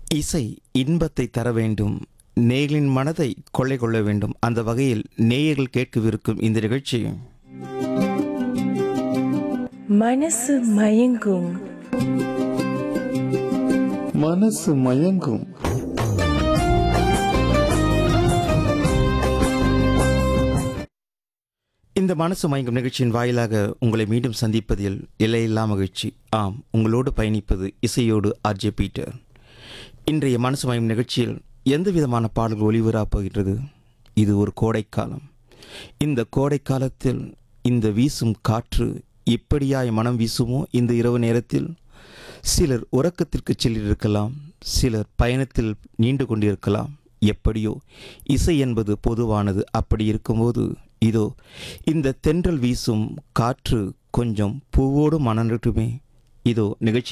இசை இன்பத்தை தர வேண்டும் நேயர்களின் மனதை கொள்ளை கொள்ள வேண்டும் அந்த வகையில் நேயர்கள் கேட்கவிருக்கும் இந்த நிகழ்ச்சி மனசு மயங்கும் மனசு மயங்கும் இந்த மனசு மயங்கும் நிகழ்ச்சியின் வாயிலாக உங்களை மீண்டும் சந்திப்பதில் எல்லையில்லா மகிழ்ச்சி ஆம் உங்களோடு பயணிப்பது இசையோடு ஆர்ஜே பீட்டர் இன்றைய மனசு மயங்கும் நிகழ்ச்சியில் எந்த விதமான பாடல்கள் ஒளிபரப்போகின்றது இது ஒரு கோடைக்காலம் இந்த கோடைக்காலத்தில் இந்த வீசும் காற்று இப்படியாய் மனம் வீசுமோ இந்த இரவு நேரத்தில் சிலர் உறக்கத்திற்கு செல்லிருக்கலாம் சிலர் பயணத்தில் நீண்டு கொண்டிருக்கலாம் எப்படியோ இசை என்பது பொதுவானது அப்படி இருக்கும்போது இதோ இந்த தென்றல் வீசும் காற்று கொஞ்சம் பூவோடு மணந்துட்டுமே இதோ நிகழ்ச்சி